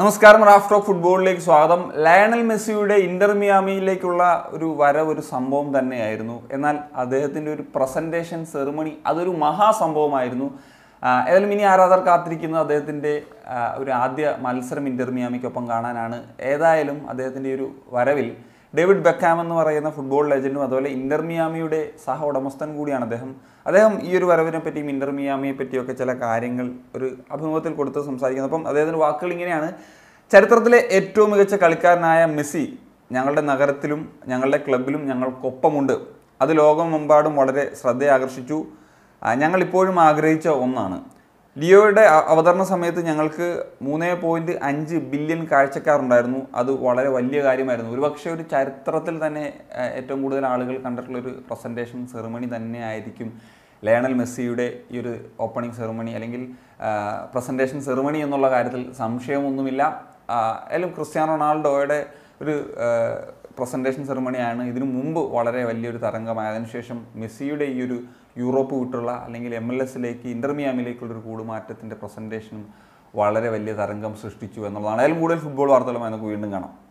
നമസ്കാരം Raf talk ഫുട്ബോളിലേക്ക് സ്വാഗതം ലയണൽ മെസ്സിയുടെ ഇന്റർ മിയാമിയിലേക്കുള്ള ഒരു വരവ് ഒരു സംഭവം തന്നെയായിരുന്നു എന്നാൽ അദ്ദേഹത്തിൻ്റെ ഒരു പ്രസൻറ്റേഷൻ സെറിമണി അതൊരു മഹാസംഭവമായിരുന്നു ആ, ഏതായാലും ഇനി ആരാധകർ കാത്തിരിക്കുന്നത് അദ്ദേഹത്തിൻ്റെ ആ, ഒരു ആദ്യ മത്സരം ഇന്റർ മിയാമിക്കൊപ്പം കാണാനാണ് ഏതായാലും അദ്ദേഹത്തിൻ്റെ ഒരു വരവിൽ ഡേവിഡ് ബെക്കാം എന്ന് പറയുന്ന ഫുട്ബോൾ ലെജൻഡും അതുപോലെ ഇന്റർ മിയാമിയുടെ സഹ ഉടമസ്ഥൻ കൂടിയാണ് അദ്ദേഹം അദ്ദേഹം ഈ ഒരു വരവിനെ പറ്റിയും ഇന്റർ മിയാമിയെ പറ്റിയൊക്കെ ചില കാര്യങ്ങൾ ഒരു അഭിമുഖത്തിൽ കൊടുത്ത് സംസാരിക്കുന്നത് അപ്പം അദ്ദേഹത്തിൻ്റെ വാക്കുകൾ ഇങ്ങനെയാണ് ചരിത്രത്തിലെ ഏറ്റവും മികച്ച കളിക്കാരനായ മെസ്സി ഞങ്ങളുടെ നഗരത്തിലും ഞങ്ങളുടെ ക്ലബിലും ഞങ്ങൾക്കൊപ്പമുണ്ട് അത് ലോകമെമ്പാടും വളരെ ശ്രദ്ധയാകർഷിച്ചു ആ, ഞങ്ങൾ ഇപ്പോഴും ആഗ്രഹിച്ച ഒന്നാണ് ലിയോയുടെ അ- അവതരണ സമയത്ത് ഞങ്ങൾക്ക് മൂന്ന് പോയിന്റ് അഞ്ച് ബില്യൺ കാഴ്ചക്കാരുണ്ടായിരുന്നു അത് വളരെ വലിയ കാര്യമായിരുന്നു ഒരുപക്ഷെ ഒരു ചരിത്രത്തിൽ തന്നെ ആ, ഏറ്റവും കൂടുതൽ ആളുകൾ കണ്ടിട്ടുള്ള ഒരു പ്രസൻറ്റേഷൻ സെറിമണി തന്നെ ആയിരിക്കും ലയണൽ മെസ്സിയുടെ ഈ ഒരു ഓപ്പണിംഗ് സെറിമണി അല്ലെങ്കിൽ പ്രസൻറ്റേഷൻ സെറിമണി എന്നുള്ള കാര്യത്തിൽ സംശയമൊന്നുമില്ല ആ, ഏതായാലും ക്രിസ്ത്യാനോ റൊണാൾഡോയുടെ ഒരു പ്രസൻറ്റേഷൻ സെറിമണിയാണ് ഇതിനു മുമ്പ് വളരെ വലിയൊരു തരംഗമായി അതിനുശേഷം മെസ്സിയുടെ ഈ ഒരു യൂറോപ്പ് വിട്ടുള്ള അല്ലെങ്കിൽ എം എൽ എസിലേക്ക് ഇന്റർമിയാമിലേക്കുള്ള ഒരു കൂടുമാറ്റത്തിൻ്റെ പ്രസൻറ്റേഷനും വളരെ വലിയ തരംഗം സൃഷ്ടിച്ചു എന്നുള്ളതാണ് അതിലും കൂടുതൽ ഫുട്ബോൾ വാർത്തകളുമായി നമുക്ക് വീണ്ടും കാണാം